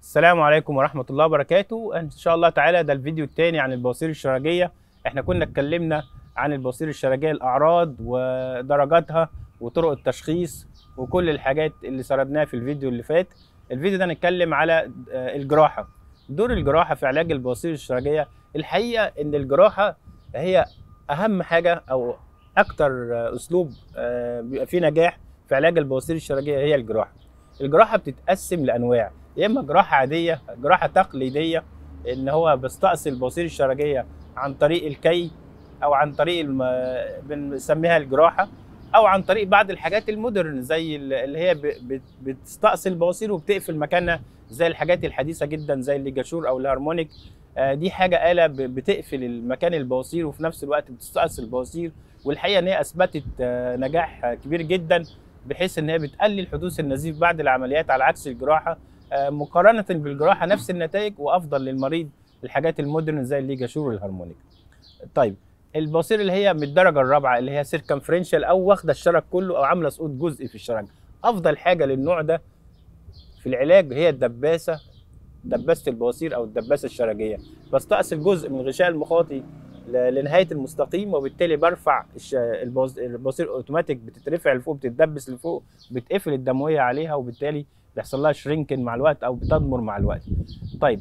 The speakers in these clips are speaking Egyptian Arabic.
السلام عليكم ورحمة الله وبركاته إن شاء الله تعالى ده الفيديو الثاني عن البواسير الشرجية إحنا كنا اتكلمنا عن البواسير الشرجية الأعراض ودرجاتها وطرق التشخيص وكل الحاجات اللي سردناها في الفيديو اللي فات الفيديو ده هنتكلم على آه، الجراحة دور الجراحة في علاج البواسير الشرجية الحقيقة إن الجراحة هي أهم حاجة أو أكتر آه، أسلوب آه، بيبقى فيه نجاح في علاج البواسير الشرجية هي الجراحة الجراحة بتتقسم لأنواع يا اما جراحه عاديه جراحه تقليديه ان هو بيستأصل البواسير الشرجيه عن طريق الكي او عن طريق الم... بنسميها الجراحه او عن طريق بعض الحاجات المودرن زي ال- اللي هي ب... بت- بتستأصل البواسير وبتقفل مكانها زي الحاجات الحديثه جدا زي الليجاشور او الهارمونيك آه، دي حاجه آلة ب- بتقفل المكان البواسير وفي نفس الوقت بتستأصل البواسير والحقيقه ان هي اثبتت آه، نجاح آه، كبير جدا بحيث ان هي بتقلل حدوث النزيف بعد العمليات على عكس الجراحه آه، مقارنه بالجراحه نفس النتائج وافضل للمريض الحاجات المودرن زي الليجاشور والهارمونيك. طيب البواسير اللي هي من الدرجه الرابعه اللي هي سيركمفرنشال او واخده الشرج كله او عامله سقوط جزئي في الشرج. افضل حاجه للنوع ده في العلاج هي الدباسه دباسه البواسير او الدباسه الشرجيه. بستأصل جزء من الغشاء المخاطي ل- لنهايه المستقيم وبالتالي برفع الش- البوز- البواسير اوتوماتيك بتترفع لفوق بتتدبس لفوق بتقفل الدمويه عليها وبالتالي بيحصل لها شرينكن مع الوقت او بتضمر مع الوقت. طيب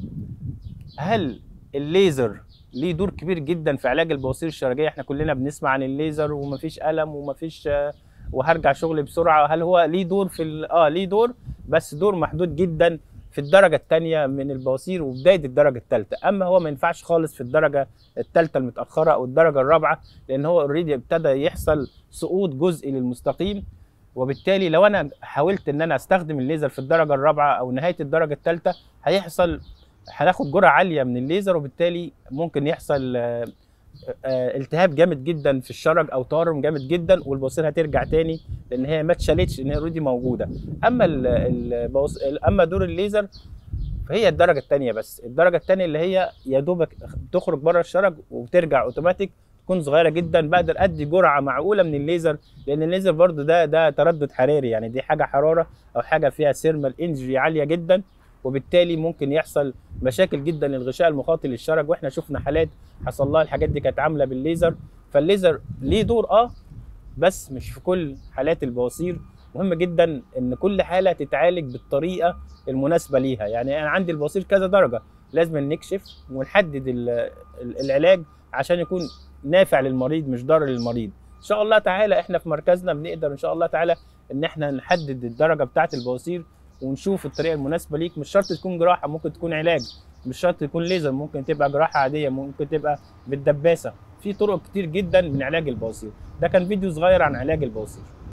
هل الليزر ليه دور كبير جدا في علاج البواسير الشرجيه احنا كلنا بنسمع عن الليزر ومفيش الم ومفيش آه، وهرجع شغلي بسرعه هل هو ليه دور في ال- اه ليه دور بس دور محدود جدا في الدرجه الثانيه من البواسير وبدايه الدرجه الثالثه اما هو ما ينفعش خالص في الدرجه الثالثه المتاخره او الدرجه الرابعه لان هو اوريدي ابتدى يحصل سقوط جزئي للمستقيم وبالتالي لو انا حاولت ان انا استخدم الليزر في الدرجه الرابعه او نهايه الدرجه الثالثه هيحصل هناخد جرعه عاليه من الليزر وبالتالي ممكن يحصل آه، آه، التهاب جامد جدا في الشرج او تورم جامد جدا والبواسير هترجع تاني لان هي ما اتشالتش ان هي اوريدي موجوده اما ال البوس... اما دور الليزر فهي الدرجه الثانيه بس الدرجه الثانيه اللي هي يا دوبك تخرج بره الشرج وترجع اوتوماتيك تكون صغيره جدا بقدر ادي جرعه معقوله من الليزر لان الليزر برضو ده ده تردد حراري يعني دي حاجه حراره او حاجه فيها سيرمال انجري عاليه جدا وبالتالي ممكن يحصل مشاكل جدا للغشاء المخاطي للشرج واحنا شفنا حالات حصل لها الحاجات دي كانت عامله بالليزر فالليزر ليه دور اه بس مش في كل حالات البواسير مهم جدا ان كل حاله تتعالج بالطريقه المناسبه ليها يعني انا عندي البواسير كذا درجه لازم نكشف ونحدد ال- ال- العلاج عشان يكون نافع للمريض مش ضار للمريض ان شاء الله تعالى احنا في مركزنا بنقدر ان شاء الله تعالى ان احنا نحدد الدرجه بتاعه البواسير ونشوف الطريقه المناسبه ليك مش شرط تكون جراحه ممكن تكون علاج مش شرط تكون ليزر ممكن تبقى جراحه عاديه ممكن تبقى بالدباسه في طرق كتير جدا من علاج البواسير ده كان فيديو صغير عن علاج البواسير